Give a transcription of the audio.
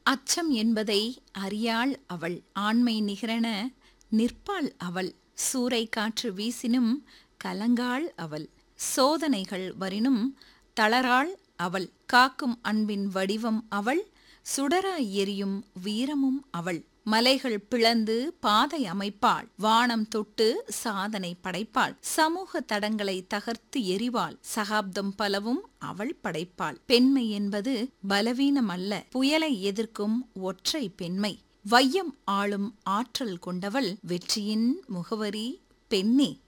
அச்சம் என்பதை அறியாள் அவள் ஆண்மை நிகரென நிற்பாள் அவள் சூறை காற்று வீசினும் கலங்காள் அவள் சோதனைகள் வரினும் தளராள் அவள் காக்கும் அன்பின் வடிவம் அவள் சுடராய் எரியும் வீரமும் அவள் மலைகள் பிளந்து பாதை அமைப்பாள் வானம் தொட்டு சாதனை படைப்பாள் சமூக தடங்களை தகர்த்து எரிவாள் சகாப்தம் பலவும் அவள் படைப்பாள் பெண்மை என்பது பலவீனம் அல்ல புயலை எதிர்க்கும் ஒற்றை பெண்மை வையம் ஆளும் ஆற்றல் கொண்டவள் வெற்றியின் முகவரி பெண்ணே